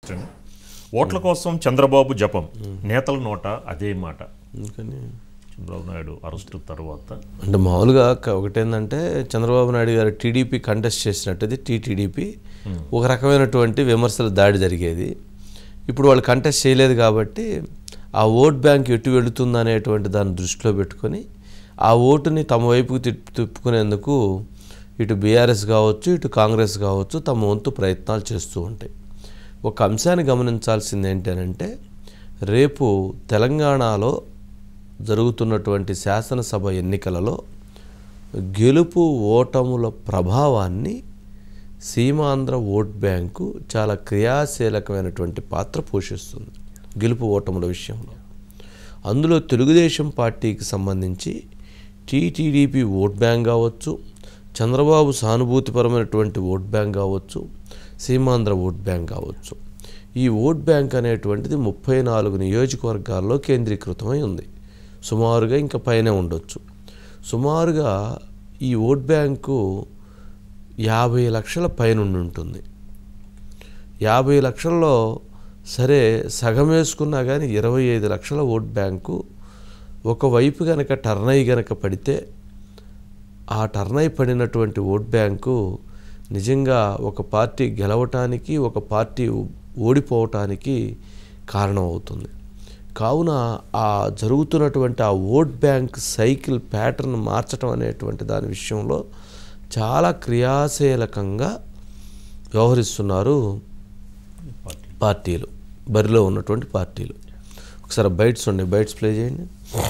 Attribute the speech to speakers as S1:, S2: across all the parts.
S1: Question ఓట్ల కోసం చంద్రబాబు జపం నేతల నోట అదే మాట
S2: అందుకని
S1: చంద్రబాబు నాయుడు అరెస్టు తర్వాత
S2: అంటే మామూలుగా క- ఒకటేంటంటే చంద్రబాబు నాయుడు గారు టీడీపీ కంటెస్ట్ చేసినట్టుది టీటీడీపీ ఒక రకమైనటువంటి విమర్శల దాడి జరిగేది ఇప్పుడు వాళ్ళు కంటెస్ట్ చేయలేదు కాబట్టి ఆ ఓట్ బ్యాంక్ ఎటు వెళుతుంది అనేటువంటి దాన్ని దృష్టిలో పెట్టుకొని ఆ ఓటుని తమ వైపుకు తిప్ తిప్పుకునేందుకు ఇటు బీఆర్ఎస్ కావచ్చు ఇటు కాంగ్రెస్ కావచ్చు తమ వంతు ప్రయత్నాలు చేస్తూ ఉంటాయి ఒక అంశాన్ని గమనించాల్సింది ఏంటంటే రేపు తెలంగాణలో జరుగుతున్నటువంటి శాసనసభ ఎన్నికలలో గెలుపు ఓటముల ప్రభావాన్ని సీమాంధ్ర ఓట్ బ్యాంకు చాలా క్రియాశీలకమైనటువంటి పాత్ర పోషిస్తుంది గెలుపు ఓటముల విషయంలో అందులో తెలుగుదేశం పార్టీకి సంబంధించి టీటీడీపీ ఓట్ బ్యాంక్ కావచ్చు చంద్రబాబు సానుభూతిపరమైనటువంటి ఓట్ బ్యాంక్ కావచ్చు సీమాంధ్ర ఓట్ బ్యాంక్ కావచ్చు ఈ ఓట్ బ్యాంక్ అనేటువంటిది ముప్పై నాలుగు నియోజకవర్గాల్లో కేంద్రీకృతమై ఉంది సుమారుగా ఇంకా పైనే ఉండొచ్చు సుమారుగా ఈ ఓట్ బ్యాంకు యాభై లక్షల పైన ఉంటుంది యాభై లక్షల్లో సరే సగం వేసుకున్నా కానీ ఇరవై ఐదు లక్షల ఓట్ బ్యాంకు ఒకవైపు గనక టర్న్ అయి గనక పడితే ఆ టర్న్ అయి పడినటువంటి ఓట్ బ్యాంకు నిజంగా ఒక పార్టీ గెలవటానికి ఒక పార్టీ ఓడిపోవటానికి కారణం అవుతుంది కావున ఆ జరుగుతున్నటువంటి ఆ ఓట్ బ్యాంక్ సైకిల్ ప్యాటర్న్ మార్చడం అనేటువంటి దాని విషయంలో చాలా క్రియాశీలకంగా వ్యవహరిస్తున్నారు పార్టీలు బరిలో ఉన్నటువంటి పార్టీలు ఒకసారి బైట్స్ ఉన్నాయి బైట్స్ ప్లే చేయండి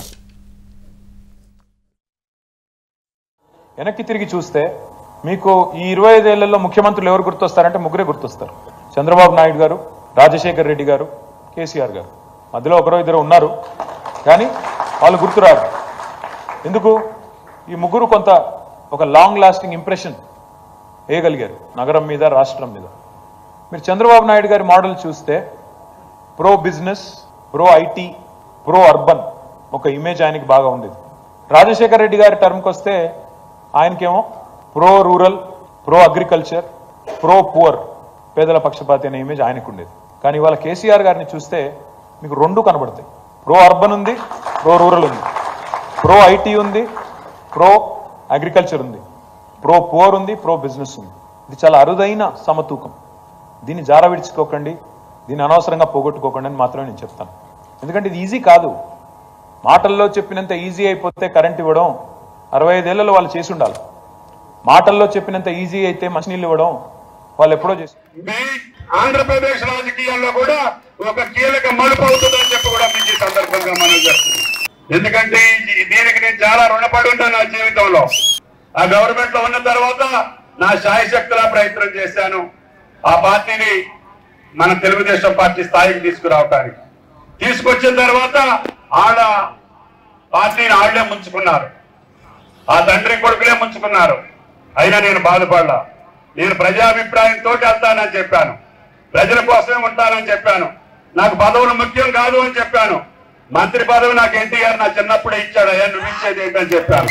S3: వెనక్కి తిరిగి చూస్తే మీకు ఈ ఇరవై ఐదేళ్లలో ముఖ్యమంత్రులు ఎవరు గుర్తొస్తారంటే ముగ్గురే గుర్తొస్తారు చంద్రబాబు నాయుడు గారు రాజశేఖర్ రెడ్డి గారు కేసీఆర్ గారు మధ్యలో ఒకరో ఇద్దరు ఉన్నారు కానీ వాళ్ళు గుర్తురారు ఎందుకు ఈ ముగ్గురు కొంత ఒక లాంగ్ లాస్టింగ్ ఇంప్రెషన్ వేయగలిగారు నగరం మీద రాష్ట్రం మీద మీరు చంద్రబాబు నాయుడు గారి మోడల్ చూస్తే pro business pro IT pro urban ఒక ఇమేజ్ ఆయనకి బాగా ఉండేది రాజశేఖర్ రెడ్డి గారి టర్మ్కి వస్తే ఆయనకేమో pro rural pro agriculture pro poor పేదల పక్షపాతి అనే ఇమేజ్ ఆయనకు ఉండేది కానీ ఇవాళ కేసీఆర్ గారిని చూస్తే మీకు రెండు కనబడతాయి ప్రో అర్బన్ ఉంది ప్రో రూరల్ ఉంది ప్రో ఐటీ ఉంది ప్రో అగ్రికల్చర్ ఉంది ప్రో పువర్ ఉంది ప్రో బిజినెస్ ఉంది ఇది చాలా అరుదైన సమతూకం దీన్ని జార విడుచుకోకండి దీన్ని అనవసరంగా పోగొట్టుకోకండి అని మాత్రమే నేను చెప్తాను ఎందుకంటే ఇది ఈజీ కాదు మాటల్లో చెప్పినంత ఈజీ అయిపోతే కరెంట్ ఇవ్వడం అరవై ఐదేళ్లలో వాళ్ళు చేసి ఉండాలి మాటల్లో చెప్పినంత ఈజీ అయితే మంచినీళ్ళు ఇవ్వడం వాళ్ళు ఎప్పుడో చేసి
S4: మీ ఆంధ్రప్రదేశ్ రాజకీయాల్లో కూడా ఒక కీలక మలుపు అవుతుందని చెప్పి కూడా మీకు ఈ సందర్భంగా మనం చేస్తున్నాం ఎందుకంటే ఈ- దీనికి నేను చాలా రుణపడి ఉంటాను నా జీవితంలో ఆ గవర్నమెంట్ లో ఉన్న తర్వాత నా శాయశక్తులా ప్రయత్నం చేశాను ఆ పార్టీని మన తెలుగుదేశం పార్టీ స్థాయికి తీసుకురావటానికి తీసుకొచ్చిన తర్వాత ఆడ పార్టీని ఆళ్లే ముంచుకున్నారు ఆ తండ్రి కొడుకులే ముంచుకున్నారు అయినా నేను బాధపడలా నేను ప్రజాభిప్రాయంతో వెళ్తానని చెప్పాను ప్రజల కోసమే ఉంటానని చెప్పాను నాకు పదవులు ముఖ్యం కాదు అని చెప్పాను మంత్రి పదవి నాకు ఎన్టీఆర్ నా చిన్నప్పుడే ఇచ్చాడు అయ్యా నువ్వు ఇచ్చేది ఏంటని చెప్పాను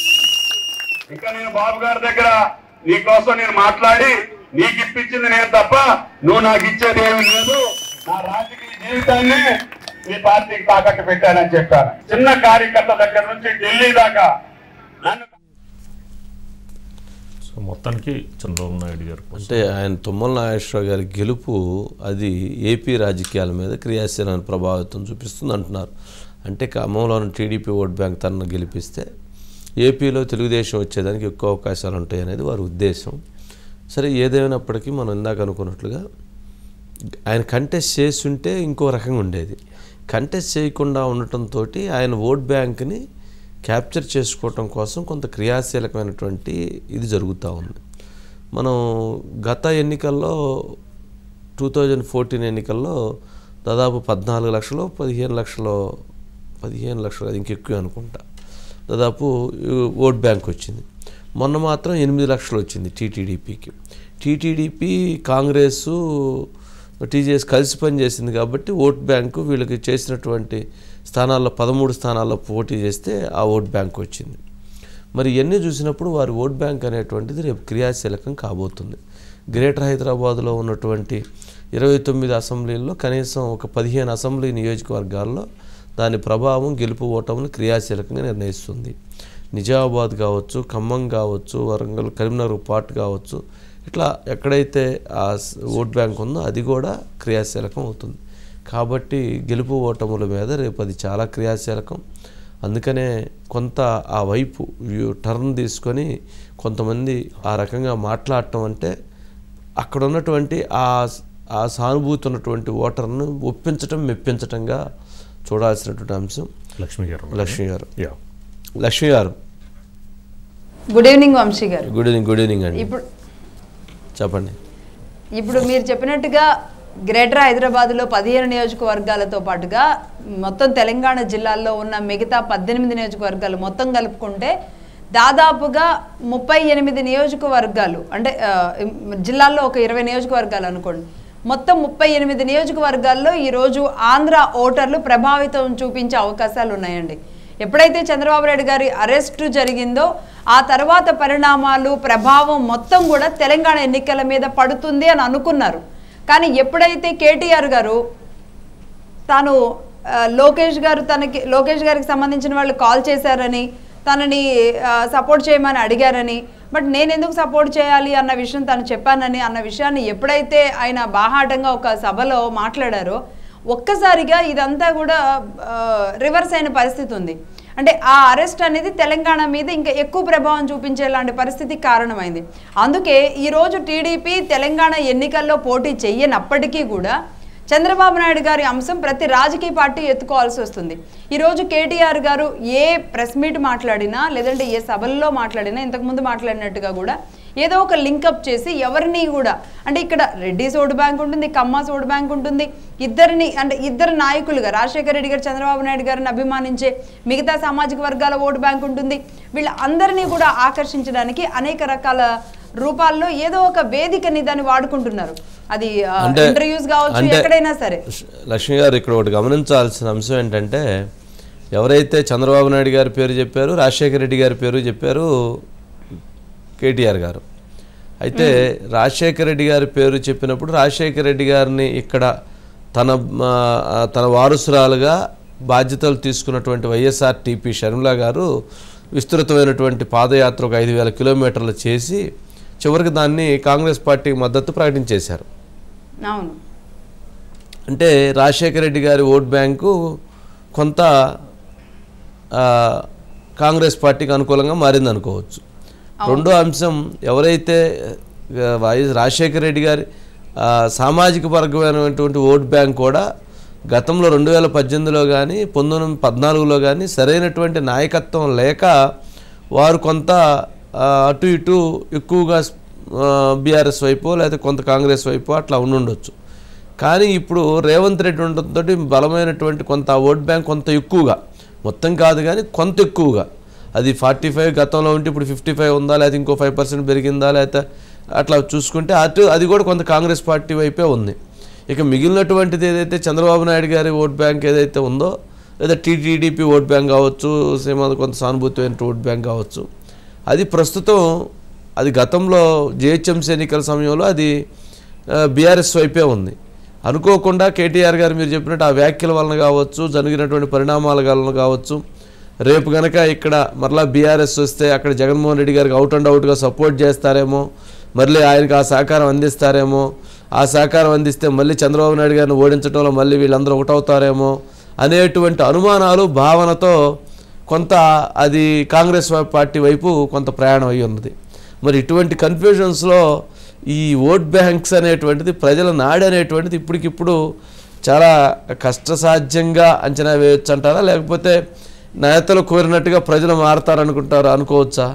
S4: ఇంకా నేను బాబు గారి దగ్గర నీ కోసం నేను మాట్లాడి నీకు ఇప్పించింది నేను తప్ప నువ్వు నాకు ఇచ్చేది ఏమీ లేదు నా రాజకీయ జీవితాన్ని నీ పార్టీకి తాకట్టు పెట్టానని చెప్పాను చిన్న కార్యకర్త దగ్గర నుంచి ఢిల్లీ దాకా నన్ను
S1: సో మొత్తానికి చంద్రబాబు నాయుడు గారు కోసం
S2: అంటే ఆయన తుమ్మల నాగేశ్వరరావు గారి గెలుపు అది ఏపీ రాజకీయాల మీద క్రియాశీలమైన ప్రభావితం చూపిస్తుంది అంటున్నారు అంటే ఖమ్మంలోని టీడీపీ ఓట్ బ్యాంక్ తనను గెలిపిస్తే ఏపీలో తెలుగుదేశం వచ్చేదానికి ఎక్కువ అవకాశాలు ఉంటాయి అనేది వారి ఉద్దేశం సరే ఏదేమైనప్పటికీ మనం ఇందాక అనుకున్నట్లుగా ఆయన కంటెస్ట్ చేసి ఉంటే ఇంకో రకంగా ఉండేది కంటెస్ట్ చేయకుండా ఉండటంతో ఆయన ఓట్ బ్యాంక్ని క్యాప్చర్ చేసుకోవటం కోసం కొంత క్రియాశీలకమైనటువంటి ఇది జరుగుతూ ఉంది మనం గత ఎన్నికల్లో టూ థౌజండ్ ఫోర్టీన్ ఎన్నికల్లో దాదాపు పద్నాలుగు లక్షలు పదిహేను లక్షలు పదిహేను లక్షలు అది ఇంకెక్కువ అనుకుంటా దాదాపు ఓట్ బ్యాంక్ వచ్చింది మొన్న మాత్రం ఎనిమిది లక్షలు వచ్చింది టీటీడీపీకి టీటీడీపీ కాంగ్రెస్ టీజేఎస్ కలిసి పనిచేసింది కాబట్టి ఓట్ బ్యాంకు వీళ్ళకి చేసినటువంటి స్థానాల్లో పదమూడు స్థానాల్లో పోటీ చేస్తే ఆ ఓట్ బ్యాంక్ వచ్చింది మరి ఇవన్నీ చూసినప్పుడు వారి ఓట్ బ్యాంక్ అనేటువంటిది రేపు క్రియాశీలకం కాబోతుంది గ్రేటర్ హైదరాబాద్లో ఉన్నటువంటి ఇరవై తొమ్మిది అసెంబ్లీల్లో కనీసం ఒక పదిహేను అసెంబ్లీ నియోజకవర్గాల్లో దాని ప్రభావం గెలుపు ఓటమును క్రియాశీలకంగా నిర్ణయిస్తుంది నిజామాబాద్ కావచ్చు ఖమ్మం కావచ్చు వరంగల్ కరీంనగర్ పార్ట్ కావచ్చు ఇట్లా ఎక్కడైతే ఆ స్- ఓట్ బ్యాంక్ ఉందో అది కూడా క్రియాశీలకం అవుతుంది కాబట్టి గెలుపు ఓటముల మీద రేపు అది చాలా క్రియాశీలకం అందుకనే కొంత ఆ వైపు వ్యూ టర్న్ తీసుకొని కొంతమంది ఆ రకంగా మాట్లాడటం అంటే అక్కడ ఉన్నటువంటి ఆ ఆ సానుభూతి ఉన్నటువంటి ఓటర్ను ఒప్పించటం మెప్పించటంగా చూడాల్సినటువంటి అంశం
S1: లక్ష్మి గారు
S2: లక్ష్మి గారు
S1: యా
S2: లక్ష్మి గారు
S5: గుడ్ ఈవినింగ్ వంశీ గారు
S2: గుడ్ ఈవినింగ్ గుడ్ ఈవినింగ్ అండి
S5: ఇప్పుడు
S2: చెప్పండి
S5: ఇప్పుడు మీరు చెప్పినట్టుగా గ్రేటర్ హైదరాబాద్లో పదిహేను నియోజకవర్గాలతో పాటుగా మొత్తం తెలంగాణ జిల్లాల్లో ఉన్న మిగతా పద్దెనిమిది నియోజకవర్గాలు మొత్తం కలుపుకుంటే దాదాపుగా ముప్పై ఎనిమిది నియోజకవర్గాలు అంటే ఆ, జిల్లాల్లో ఒక ఇరవై నియోజకవర్గాలు అనుకోండి మొత్తం ముప్పై ఎనిమిది నియోజకవర్గాల్లో ఈరోజు ఆంధ్ర ఓటర్లు ప్రభావితం చూపించే అవకాశాలు ఉన్నాయండి ఎప్పుడైతే చంద్రబాబు నాయుడు గారి అరెస్టు జరిగిందో ఆ తర్వాత పరిణామాలు ప్రభావం మొత్తం కూడా తెలంగాణ ఎన్నికల మీద పడుతుంది అని అనుకున్నారు కానీ ఎప్పుడైతే కేటీఆర్ గారు తాను ఆ, లోకేష్ గారు తనకి లోకేష్ గారికి సంబంధించిన వాళ్ళు కాల్ చేశారని తనని సపోర్ట్ చేయమని అడిగారని బట్ నేను ఎందుకు సపోర్ట్ చేయాలి అన్న విషయం తను చెప్పానని అన్న విషయాన్ని ఎప్పుడైతే ఆయన బాహాటంగా ఒక సభలో మాట్లాడారో ఒక్కసారిగా ఇదంతా కూడా రివర్స్ అయిన పరిస్థితి ఉంది అంటే ఆ అరెస్ట్ అనేది తెలంగాణ మీద ఇంకా ఎక్కువ ప్రభావం చూపించేలాంటి పరిస్థితి కారణమైంది అందుకే ఈరోజు టీడీపీ తెలంగాణ ఎన్నికల్లో పోటీ చెయ్యనప్పటికీ కూడా చంద్రబాబు నాయుడు గారి అంశం ప్రతి రాజకీయ పార్టీ ఎత్తుకోవాల్సి వస్తుంది ఈరోజు కేటీఆర్ గారు ఏ ప్రెస్ మీట్ మాట్లాడినా లేదంటే ఏ సభల్లో మాట్లాడినా ఇంతకుముందు మాట్లాడినట్టుగా కూడా ఏదో ఒక లింకప్ చేసి ఎవరిని కూడా అంటే ఇక్కడ రెడ్డిస్ ఓటు బ్యాంక్ ఉంటుంది కమ్మాస్ ఓటు బ్యాంక్ ఉంటుంది ఇద్దరిని అంటే ఇద్దరు నాయకులుగా రాజశేఖర రెడ్డి గారు చంద్రబాబు నాయుడు గారిని అభిమానించే మిగతా సామాజిక వర్గాల ఓటు బ్యాంక్ ఉంటుంది వీళ్ళ అందరినీ కూడా ఆకర్షించడానికి అనేక రకాల రూపాల్లో ఏదో ఒక వేదికని దాన్ని వాడుకుంటున్నారు అది
S2: అంటే
S5: ఇంటర్వ్యూస్ కావచ్చు
S2: అంటే
S5: ఎక్కడైనా సరే
S2: లక్ష్మి గారు ఇక్కడ ఒకటి గమనించాల్సిన అంశం ఏంటంటే ఎవరైతే చంద్రబాబు నాయుడు గారి పేరు చెప్పారు రాజశేఖర రెడ్డి గారి పేరు చెప్పారు కేటీఆర్ గారు అయితే రాజశేఖర రెడ్డి గారి పేరు చెప్పినప్పుడు రాజశేఖర రెడ్డి గారిని ఇక్కడ తన ఆ, తన వారసురాలుగా బాధ్యతలు తీసుకున్నటువంటి వైఎస్ఆర్ టీపీ షర్మిల గారు విస్తృతమైనటువంటి పాదయాత్ర ఒక ఐదు వేల కిలోమీటర్లు చేసి చివరికి దాన్ని కాంగ్రెస్ పార్టీకి మద్దతు ప్రకటించేశారు
S5: అవును
S2: అంటే రాజశేఖర రెడ్డి గారి ఓట్ బ్యాంకు కొంత ఆ, కాంగ్రెస్ పార్టీకి అనుకూలంగా మారింది అనుకోవచ్చు రెండో అంశం ఎవరైతే ఆ, వైఎస్ రాజశేఖర రెడ్డి గారి ఆ, సామాజిక వర్గమైనటువంటి ఓట్ బ్యాంక్ కూడా గతంలో రెండు వేల పద్దెనిమిదిలో కానీ పంతొమ్మిది పద్నాలుగులో కానీ సరైనటువంటి నాయకత్వం లేక వారు కొంత ఆ, అటు ఇటు ఎక్కువగా బీఆర్ఎస్ వైపు లేకపోతే కొంత కాంగ్రెస్ వైపు అట్లా ఉండుండొచ్చు కానీ ఇప్పుడు రేవంత్ రెడ్డి ఉండటంతో బలమైనటువంటి కొంత ఓట్ బ్యాంక్ కొంత ఎక్కువగా మొత్తం కాదు కానీ కొంత ఎక్కువగా అది ఫార్టీ ఫైవ్ గతంలో ఉంటే ఇప్పుడు ఫిఫ్టీ ఫైవ్ ఉందా లేకపోతే ఇంకో ఫైవ్ పర్సెంట్ పెరిగిందా లేకపోతే అట్లా చూసుకుంటే అటు అది కూడా కొంత కాంగ్రెస్ పార్టీ వైపే ఉంది ఇక మిగిలినటువంటిది ఏదైతే చంద్రబాబు నాయుడు గారి ఓట్ బ్యాంక్ ఏదైతే ఉందో లేదా టీటీడీపీ ఓట్ బ్యాంక్ కావచ్చు సేమ కొంత సానుభూతమైన ఓట్ బ్యాంక్ కావచ్చు అది ప్రస్తుతం అది గతంలో జిహెచ్ఎంసీ ఎన్నికల సమయంలో అది బీఆర్ఎస్ వైపే ఉంది అనుకోకుండా కేటీఆర్ గారు మీరు చెప్పినట్టు ఆ వ్యాఖ్యల వలన కావచ్చు జరిగినటువంటి పరిణామాల వలన కావచ్చు రేపు గనక ఇక్కడ మరలా బీఆర్ఎస్ వస్తే అక్కడ జగన్మోహన్ రెడ్డి గారికి అవుట్ అండ్ అవుట్గా సపోర్ట్ చేస్తారేమో మళ్ళీ ఆయనకు ఆ సహకారం అందిస్తారేమో ఆ సహకారం అందిస్తే మళ్ళీ చంద్రబాబు నాయుడు గారిని ఓడించడంలో మళ్ళీ వీళ్ళందరూ ఒకటవుతారేమో అనేటువంటి అనుమానాలు భావనతో కొంత అది కాంగ్రెస్ వై- పార్టీ వైపు కొంత ప్రయాణం అయి ఉన్నది మరి ఇటువంటి కన్ఫ్యూజన్స్లో ఈ ఓట్ బ్యాంక్స్ అనేటువంటిది ప్రజల నాడి అనేటువంటిది ఇప్పటికిప్పుడు చాలా కష్టసాధ్యంగా అంచనా వేయొచ్చు అంటారా లేకపోతే నేతలు కోరినట్టుగా ప్రజలు మారతారనుకుంటారు అనుకోవచ్చా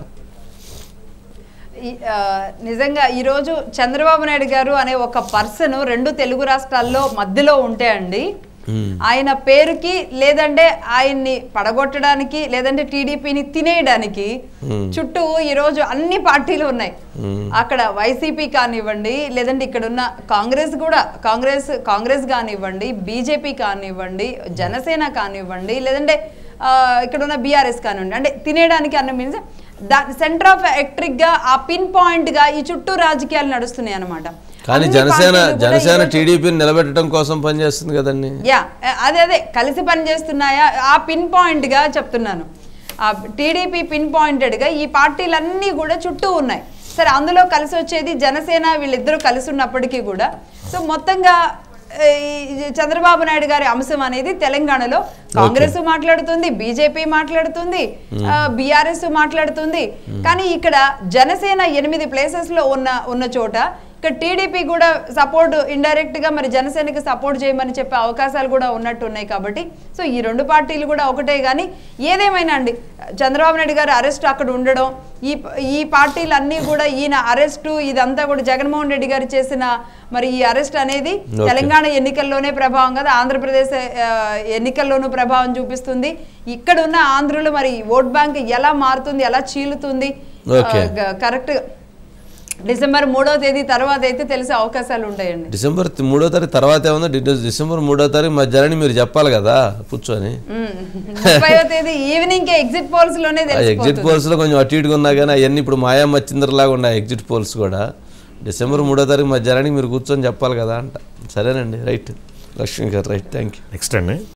S5: ఈ, ఆ, నిజంగా ఈరోజు చంద్రబాబు నాయుడు గారు అనే ఒక పర్సన్ రెండు తెలుగు రాష్ట్రాల్లో మధ్యలో ఉంటే అండి ఆయన పేరుకి లేదంటే ఆయన్ని పడగొట్టడానికి లేదంటే టీడీపీని తినేయడానికి చుట్టూ ఈరోజు అన్ని పార్టీలు ఉన్నాయి అక్కడ వైసీపీ కానివ్వండి లేదంటే ఇక్కడ ఉన్న కాంగ్రెస్ కూడా కాంగ్రెస్ కాంగ్రెస్ కానివ్వండి బీజేపీ కానివ్వండి జనసేన కానివ్వండి లేదంటే ఆ, ఇక్కడ ఉన్న బీఆర్ఎస్ కానివ్వండి అంటే తినేయడానికి అన్న means the centre of electric గా ఆ పిన్ పాయింట్ గా ఈ చుట్టూ రాజకీయాలు నడుస్తున్నాయి అన్నమాట
S2: కానీ
S5: అన్ని
S2: జనసేన
S5: పార్టీలు కూడా
S2: జనసేన
S5: ఈరోజు-
S2: టీడీపీని నిలబెట్టడం కోసం పనిచేస్తుంది కదండి
S5: యా అదే అదే కలిసి పనిచేస్తున్నాయా ఆ పిన్ పాయింట్ గా చెప్తున్నాను ఆ టీడీపీ పిన్ పాయింటెడ్ గా ఈ పార్టీలన్నీ కూడా చుట్టూ ఉన్నాయి సరే అందులో కలిసి వచ్చేది జనసేన వీళ్ళిద్దరూ కలిసి ఉన్నప్పటికీ కూడా సో మొత్తంగా ఏ, ఈ చంద్రబాబు నాయుడు గారి అంశం అనేది తెలంగాణలో కాంగ్రెస్ మాట్లాడుతుంది బీజేపీ మాట్లాడుతుంది బీఆర్ఎస్ మాట్లాడుతుంది కానీ ఇక్కడ జనసేన ఎనిమిది ప్లేసెస్ లో ఉన్న ఉన్న చోట ఇక్కడ టీడీపీ కూడా సపోర్ట్ ఇండైరెక్ట్ గా మరి జనసేనకి సపోర్ట్ చేయమని చెప్పే అవకాశాలు కూడా ఉన్నట్టు ఉన్నాయి కాబట్టి సో ఈ రెండు పార్టీలు కూడా ఒకటే కానీ ఏదేమైనా అండి చంద్రబాబు నాయుడు గారు అరెస్ట్ అక్కడ ఉండడం ఈ ఈ పార్టీలు అన్నీ కూడా ఈయన అరెస్టు ఇదంతా కూడా జగన్మోహన్ రెడ్డి గారు చేసిన మరి ఈ అరెస్ట్ అనేది
S2: Okay.
S5: తెలంగాణ ఎన్నికల్లోనే ప్రభావం కదా ఆంధ్రప్రదేశ్ ఆ, ఎన్నికల్లోనూ ప్రభావం చూపిస్తుంది ఇక్కడ ఉన్న ఆంధ్రులు మరి ఓట్ బ్యాంక్ ఎలా మారుతుంది ఎలా చీలుతుంది
S2: Okay.
S5: కరెక్ట్ డిసెంబర్ మూడో తేదీ తర్వాత అయితే తెలిసే అవకాశాలు ఉంటాయండి
S2: డిసెంబర్ తి- మూడో తారీఖు తర్వాత ఏమన్నా డి- డిసెంబర్ మూడో తారీఖు మధ్యాహ్నం మీరు చెప్పాలి కదా కూర్చొని
S5: ముప్పైవ తేదీ ఈవినింగ్ ఎగ్జిట్ పోల్స్ లోనే
S2: ఆ ఎగ్జిట్
S5: తెలిసిపోతుంది
S2: పోల్స్లో కొంచెం అటు ఇటుగా ఉన్నా కానీ అవన్నీ ఇప్పుడు మాయా మచ్చిందర్లాగా ఉన్నాయి ఎగ్జిట్ పోల్స్ కూడా డిసెంబర్ మూడో తారీఖు మధ్యాహ్నానికి మీరు కూర్చొని చెప్పాలి కదా అంట సరేనండి రైట్ లక్ష్మి గారు రైట్ థ్యాంక్ యూ
S1: నెక్స్ట్ అండి